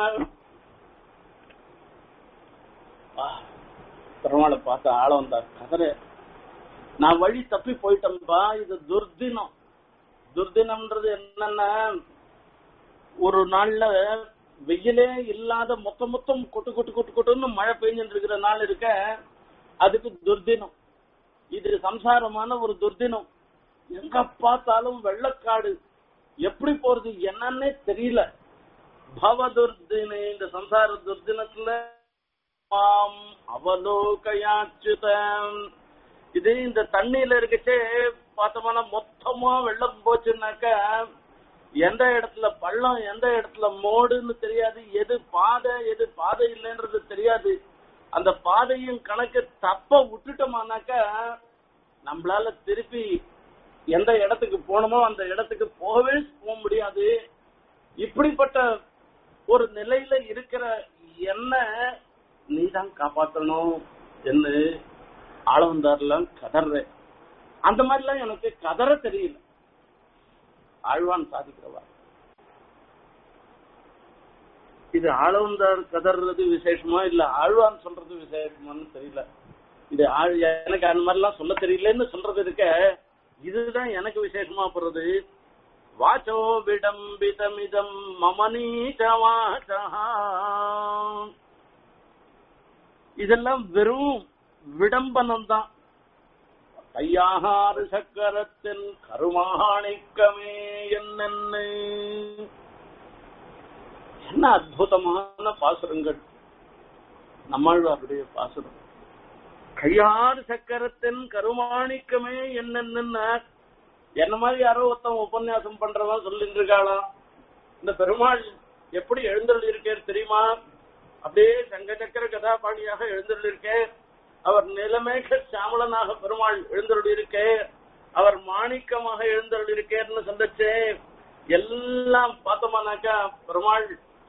A: பெருமாளை பார்த்து ஆள வந்தார் கதறு நான் வழி தப்பி போயிட்டேன்பா இது துர்தினம் துர்தினம்ன்றது என்னன்னா ஒரு நாள்ல வெயிலே இல்லாத மொத்த மொத்தம் கொட்டு கொட்டு கொட்டு கொட்டுன்னு மழை பெஞ்சுட்டு இருக்கிற நாள் இருக்க அதுக்கு துர்தினம் இது சம்சாரமான ஒரு துர்தினம் எங்க பார்த்தாலும் வெள்ளக்காடு எப்படி போறது என்னன்னே தெரியல பவ துர்தினே இந்த சம்சார துர்தினத்துல மாம் அவலோகயாச்சுதம் இது இந்த தண்ணியில இருக்கச்சே பார்த்தோம்னா மொத்தமா வெள்ளம் போச்சுன்னாக்க எந்த இடத்துல பள்ளம் எந்த இடத்துல மோடுன்னு தெரியாது எது பாதை எது பாதை இல்லைன்றது தெரியாது அந்த பாதையும் கணக்கு தப்ப விட்டுட்டோமானாக்கா நம்மளால திருப்பி எந்த இடத்துக்கு போகணுமோ அந்த இடத்துக்கு போகவே போக முடியாது இப்படிப்பட்ட ஒரு நிலையில இருக்கிற என்ன நீதான் காப்பாற்றணும் என்று ஆளவந்தார்லாம் கதற அந்த மாதிரிலாம் எனக்கு கதற தெரியல ஆழ்வான் சாதிக்கிறவா இது ஆளவந்தார் கதறது விசேஷமா இல்ல ஆழ்வான் சொல்றது விசேஷமான்னு தெரியல இது ஆழ் எனக்கு அந்த மாதிரிலாம் சொல்ல தெரியலன்னு சொல்றது இருக்க இதுதான் எனக்கு விசேஷமா போறது வாச்சோ விடம்பிதமிதம் மமனீச்ச வாச்சா இதெல்லாம் வெறும் விடம்பனம் தான் கையாகாறு சக்கரத்தின் கருமாணிக்கமே என்னென்ன என்ன அற்புதமான பாசுரங்கள் நம்மாழ்வாருடைய பாசுரம் கையாறு சக்கரத்தின் கருமாணிக்கமே என்னென்ன என்ன மாதிரி யாரோ ஒருத்தன் உபன்யாசம் பண்றவன் சொல்லிட்டு இருக்காளாம் இந்த பெருமாள் எப்படி எழுந்தருள் இருக்கார் தெரியுமா அப்படியே சங்க சக்கர கதாபாணியாக எழுந்தருள் இருக்கே அவர் நிலமேக சாமலனாக பெருமாள் எழுந்தருள் இருக்கே அவர் மாணிக்கமாக எழுந்தருள் இருக்கேன்னு சொல்லச்சே எல்லாம் பார்த்தோமானாக்கா பெருமாள்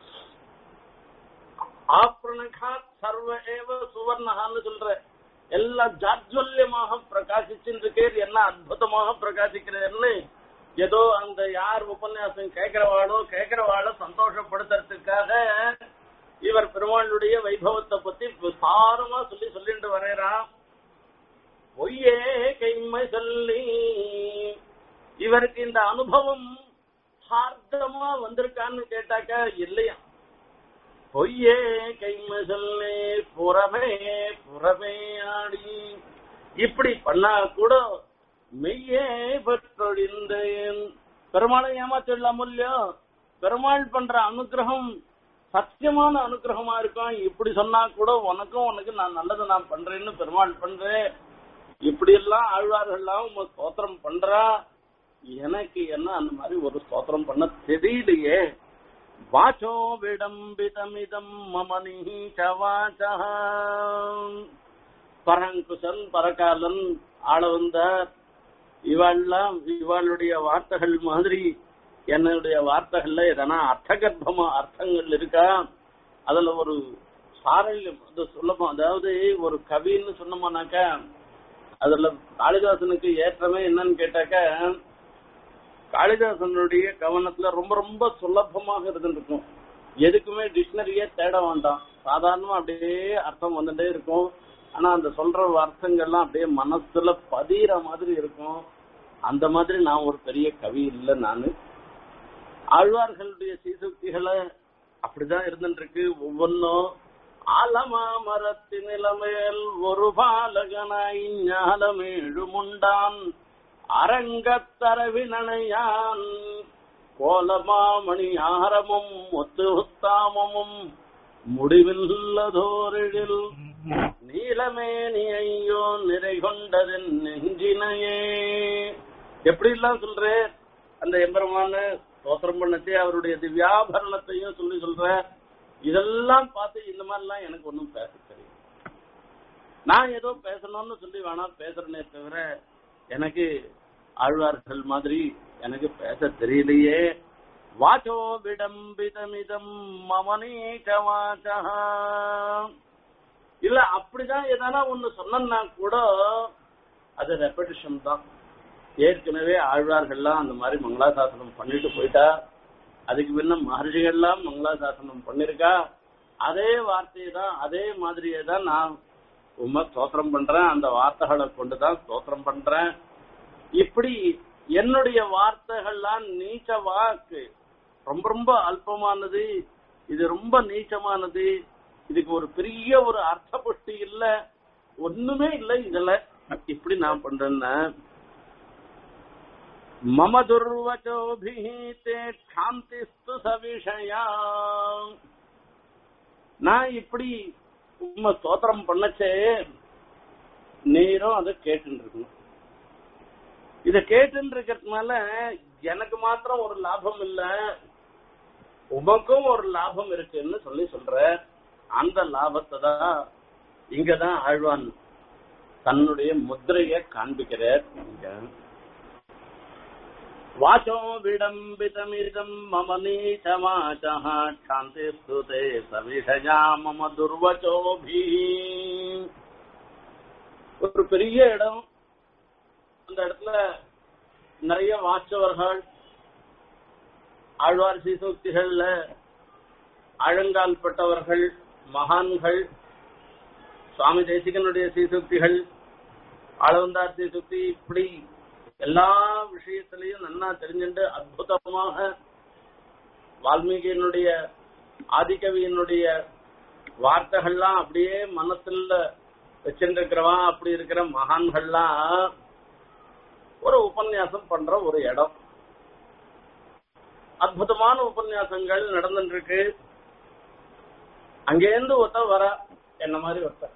A: ஆப்ரணகா சர்வ ஏவ சுவர்ணகான்னு சொல்ற எல்லாம் ஜாஜ்வல்யமாக பிரகாசிச்சுருக்கேர் என்ன அற்புதமாக பிரகாசிக்கிறேன்னு ஏதோ அந்த யார் உபன்யாசம் கேட்கிறவாளோ கேட்கிறவாளோ சந்தோஷப்படுத்துறதுக்காக இவர் பெருமாளுடைய வைபவத்தை பத்தி விசாரமா சொல்லி சொல்லிட்டு வரையறான் பொய்யே கைமை சொல்லி இவருக்கு இந்த அனுபவம் ஹார்தமா வந்திருக்கான்னு கேட்டாக்கா இல்லையா பொய்யே கைமை சொல்லி புறமே புறமே ஆடி இப்படி பண்ணா கூட மெய்யே பெற்றொழிந்தேன் பெருமாளை ஏமாத்திடலாம் இல்லையோ பெருமாள் பண்ற அனுகிரகம் சத்தியமான அனுகிரகமா இருக்கும் இப்படி சொன்னா கூட உனக்கும் உனக்கு நான் நல்லது நான் பண்றேன்னு பெருமாள் பண்றேன் இப்படி எல்லாம் ஆழ்வார்கள்லாம் உங்க ஸ்தோத்திரம் பண்றா எனக்கு என்ன அந்த மாதிரி ஒரு ஸ்தோத்திரம் பண்ண தெரியலையே வாச்சோ விடம்பிதமிதம் மமனி சவாச்சா பரங்குசன் பரகாலன் ஆள வந்தார் இவாள்லாம் இவாளுடைய வார்த்தைகள் மாதிரி என்னுடைய வார்த்தைகள்ல எதனா அர்த்தகர்ப்பமா அர்த்தங்கள் இருக்கா அதுல ஒரு சாரல்யம் அது சொல்லப்போம் அதாவது ஒரு கவின்னு சொன்னோம்னாக்கா அதுல காளிதாசனுக்கு ஏற்றமே என்னன்னு கேட்டாக்க காளிதாசனுடைய கவனத்துல ரொம்ப ரொம்ப சுலபமாக இருந்துருக்கும் எதுக்குமே டிக்ஷனரியே தேட வேண்டாம் சாதாரணமா அப்படியே அர்த்தம் வந்துட்டே இருக்கும் ஆனா அந்த சொல்ற அர்த்தங்கள்லாம் அப்படியே மனசுல பதிகிற மாதிரி இருக்கும் அந்த மாதிரி நான் ஒரு பெரிய கவி இல்லை நானு ஆழ்வார்களுடைய சீசுக்திகளை அப்படிதான் இருந்துட்டு இருக்கு ஒவ்வொன்னும் ஆலமா மரத்தின் நிலமேல் ஒரு பாலகனாய் ஞானமேழுமுண்டான் அரங்கத்தரவினையான் கோலமாமணி ஆரமும் ஒத்து உத்தாமமும் முடிவில்லதோரிழில் நீலமேனி ஐயோ நிறை கொண்டதன் நெஞ்சினையே எப்படி எல்லாம் சொல்ற அந்த எம்பெருமான சோத்திரம் பண்ணச்சு அவருடைய திவ்யாபரணத்தையும் சொல்லி சொல்ற இதெல்லாம் பார்த்து இந்த மாதிரிலாம் எனக்கு ஒன்றும் பேச தெரியும் நான் ஏதோ பேசணும்னு சொல்லி வேணா பேசுறேனே தவிர எனக்கு ஆழ்வார்கள் மாதிரி எனக்கு பேச தெரியலையே வாச்சோ விடம்பிதமிதம் மமனீக வாச்சா இல்ல அப்படிதான் எதனா ஒண்ணு சொன்னா கூட அது ரெப்படிஷன் தான் ஏற்கனவே ஆழ்வார்கள்லாம் அந்த மாதிரி மங்களாசாசனம் பண்ணிட்டு போயிட்டா அதுக்கு முன்ன மகர்ஷிகள்லாம் மங்களாசாசனம் பண்ணிருக்கா அதே வார்த்தையை தான் அதே மாதிரியே தான் நான் உண்மை ஸ்தோத்திரம் பண்றேன் அந்த வார்த்தைகளை கொண்டுதான் ஸ்தோத்திரம் பண்றேன் இப்படி என்னுடைய வார்த்தைகள்லாம் நீச்ச வாக்கு ரொம்ப ரொம்ப அல்பமானது இது ரொம்ப நீச்சமானது இதுக்கு ஒரு பெரிய ஒரு அர்த்த புஷ்டி இல்ல ஒண்ணுமே இல்ல இதுல இப்படி நான் பண்றேன்னா மம துர்வச்சோபிஹீத்தே சாந்திஸ்து சவிஷயா நான் இப்படி உண்மை ஸ்தோத்திரம் பண்ணச்சே நீரும் அதை கேட்டு இருக்கணும் இத கேட்டுன்னு இருக்கிறதுனால எனக்கு மாத்திரம் ஒரு லாபம் இல்ல உமக்கும் ஒரு லாபம் இருக்குன்னு சொல்லி சொல்ற அந்த லாபத்தை தான் இங்கதான் ஆழ்வான் தன்னுடைய முத்திரைய காண்பிக்கிறார் இங்க வாச்சோ விடம்பிதமிதம் மம நீச்சமாச்சः சாந்திஸ்து தே சவிஷயா மம துர்வச்சோபி ஒரு பெரிய இடம் அந்த இடத்துல நிறைய வாச்சவர்கள் ஆழ்வார் சீசோக்திகள்ல ஆழங்கால் பட்டவர்கள் மகான்கள் சுவாமி தேசிகனுடைய சீசோக்திகள் ஆளவந்தார் சீசோக்தி இப்படி எல்லா விஷயத்திலையும் நன்னா தெரிஞ்சுட்டு அற்புதமாக வால்மீகியினுடைய ஆதிகவியினுடைய வார்த்தைகள்லாம் அப்படியே மனசுல வச்சுருக்கிறவா அப்படி இருக்கிற மகான்கள்லாம் ஒரு உபன்யாசம் பண்ற ஒரு இடம் அற்புதமான உபன்யாசங்கள் நடந்துட்டு இருக்கு அங்கேருந்து ஒருத்த வர என்ன மாதிரி ஒருத்த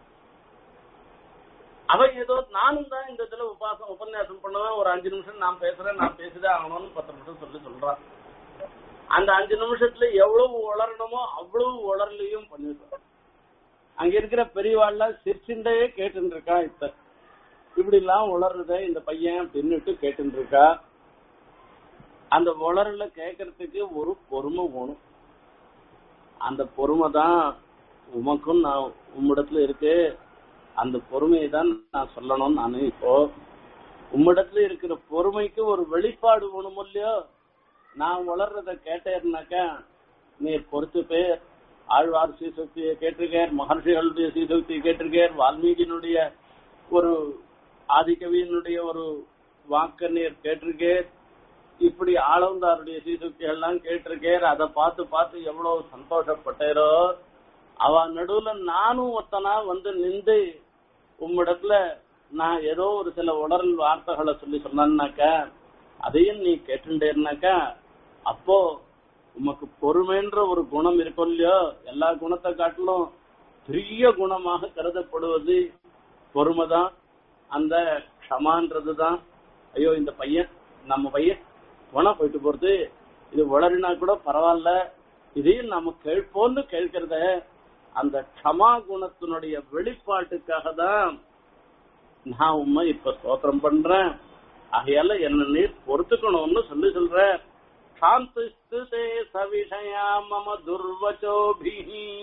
A: அவ ஏதோ நானும் தான் இந்த இதுல உபாசம் உபன்யாசம் பண்ணுவேன் ஒரு அஞ்சு நிமிஷம் நான் பேசுறேன் நான் பேசிதான் ஆகணும்னு பத்து நிமிஷம் சொல்லி சொல்றான் அந்த அஞ்சு நிமிஷத்துல எவ்வளவு உளரணுமோ அவ்வளவு உளரலையும் பண்ணிடுறோம் அங்க இருக்கிற பெரியவாள்லாம் சிரிச்சுண்டே கேட்டுட்டு இருக்கா இப்ப இப்படி எல்லாம் உளருத இந்த பையன் அப்படின்னுட்டு கேட்டுட்டு இருக்கா அந்த உளறல கேட்கறதுக்கு ஒரு பொறுமை வேணும் அந்த பொறுமை தான் உமக்கும் நான் உம்மிடத்துல இருக்கு அந்த பொறுமையை தான் நான் சொல்லணும் நானு இப்போ உம்மிடத்துல இருக்கிற பொறுமைக்கு ஒரு வெளிப்பாடு வேணும் இல்லையோ நான் வளர்றத கேட்டேன்னாக்கா நீ பொறுத்து பேர் ஆழ்வார் சீசக்தியை கேட்டிருக்கார் மகர்ஷிகளுடைய சீசக்தியை கேட்டிருக்கார் வால்மீகியினுடைய ஒரு ஆதிகவியினுடைய ஒரு வாக்க நீர் கேட்டிருக்கேர் இப்படி ஆளவந்தாருடைய சீசுக்தி எல்லாம் கேட்டிருக்கேர் அதை பார்த்து பார்த்து எவ்வளவு சந்தோஷப்பட்டேரோ அவ நடுவுல நானும் ஒத்தனா வந்து நின்று உம்மிடத்துல நான் ஏதோ ஒரு சில உடல் வார்த்தைகளை சொல்லி சொன்னாக்கா அதையும் நீ கேட்டுட்டேன்னாக்கா அப்போ உமக்கு பொறுமைன்ற ஒரு குணம் இருக்கும் இல்லையோ எல்லா குணத்தை காட்டிலும் பெரிய குணமாக கருதப்படுவது பொறுமைதான் அந்த க்ஷமான்றது தான் ஐயோ இந்த பையன் நம்ம பையன் போனா போயிட்டு போறது இது வளரினா கூட பரவாயில்ல இதையும் நாம கேட்போம்னு கேட்கிறத அந்த க்ஷமா குணத்தினுடைய வெளிப்பாட்டுக்காக தான் நான் உண்மை இப்ப ஸ்தோத்திரம் பண்றேன் ஆகையால என்ன நீர் பொறுத்துக்கணும்னு சொல்லி சொல்ற சாந்திஸ்து சவிஷயா மம துர்வச்சோபி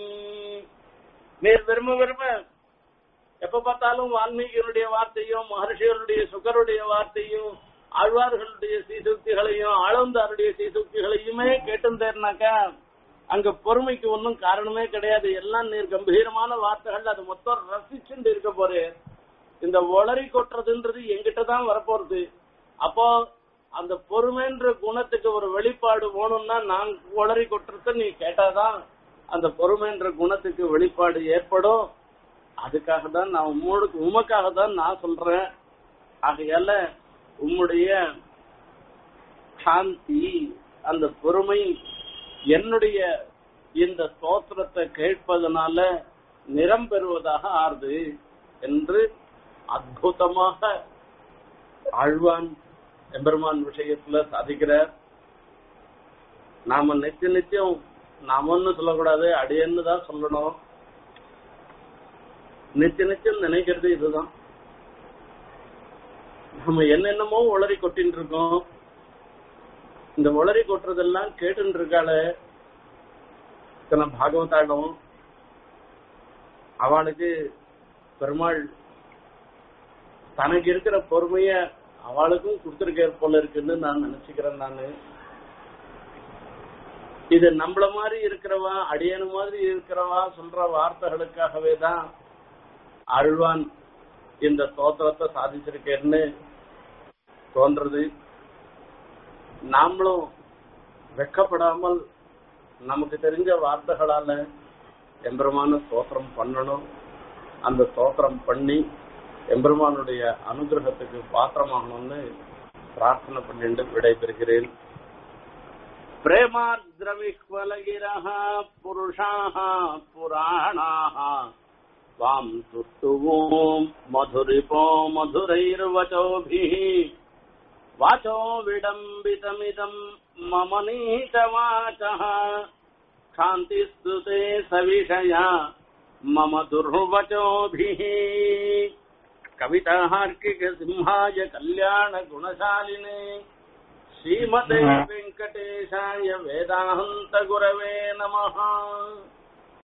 A: நீர் விரும்ப விரும்ப எப்ப பார்த்தாலும் வால்மீகியனுடைய வார்த்தையும் மகர்ஷியருடைய சுகருடைய வார்த்தையும் ஆழ்வார்களுடைய சீசுக்திகளையும் ஆளந்தாருடைய சீசுக்திகளையுமே கேட்டிருந்தேன்னாக்கா அங்க பொறுமைக்கு ஒன்றும் காரணமே கிடையாது எல்லாம் நீர் கம்பீரமான வார்த்தைகள் அது மொத்தம் ரசிச்சுட்டு இருக்க போறே இந்த ஒளரி கொட்டுறதுன்றது எங்கிட்ட தான் வரப்போறது அப்போ அந்த பொறுமைன்ற குணத்துக்கு ஒரு வெளிப்பாடு வேணும்னா நான் ஒளரி கொட்டுறத நீ கேட்டாதான் அந்த பொறுமைன்ற குணத்துக்கு வெளிப்பாடு ஏற்படும் அதுக்காக தான் நான் உம்மோடு உமக்காக தான் நான் சொல்றேன் ஆகையால உம்முடைய சாந்தி அந்த பொறுமை என்னுடைய இந்த ஸ்தோத்திரத்தை கேட்பதனால நிறம் பெறுவதாக ஆறுது என்று அற்புதமாக ஆழ்வான் எம்பெருமான் விஷயத்துல சாதிக்கிறார் நாம நித்திய நித்தியம் நாமன்னு சொல்லக்கூடாது அடியன்னு தான் சொல்லணும் நித்திய நித்தியம் நினைக்கிறது இதுதான் நம்ம என்னென்னமோ உளறி கொட்டின்னு இருக்கோம் இந்த உளறி கொட்டுறதெல்லாம் கேட்டுன்னு இருக்காளே இத்தனை பாகவதாடும் அவளுக்கு பெருமாள் தனக்கு இருக்கிற பொறுமைய அவளுக்கும் கொடுத்திருக்க போல இருக்குன்னு நான் நினைச்சுக்கிறேன் நானு இது நம்மள மாதிரி இருக்கிறவா அடியனு மாதிரி இருக்கிறவா சொல்ற வார்த்தைகளுக்காகவே தான் அருள்வான் இந்த தோத்திரத்தை சாதிச்சிருக்கேன்னு தோன்றது நாமளும் வெக்கப்படாமல் நமக்கு தெரிஞ்ச வார்த்தைகளால எம்பெருமான ஸ்தோத்திரம் பண்ணணும் அந்த ஸ்தோத்திரம் பண்ணி எம்பெருமானுடைய அனுகிரகத்துக்கு பாத்திரமாகணும்னு பிரார்த்தனை பண்ணிட்டு விடைபெறுகிறேன் பிரேமார்திரவிஹ்வலகிரः புருஷாः புராணாः வாம் துஷ்டுவோ மதுரிபோ மதுரைர்வச்சோभिः वाचो विडम्बितमिदम् मम नीतवाचः क्षान्तिस्तुते सविषया मम दुर्वचोभिः कविताहार्किकसिंहाय कल्याणगुणशालिने श्रीमते वेङ्कटेशाय वेदान्तगुरवे नमः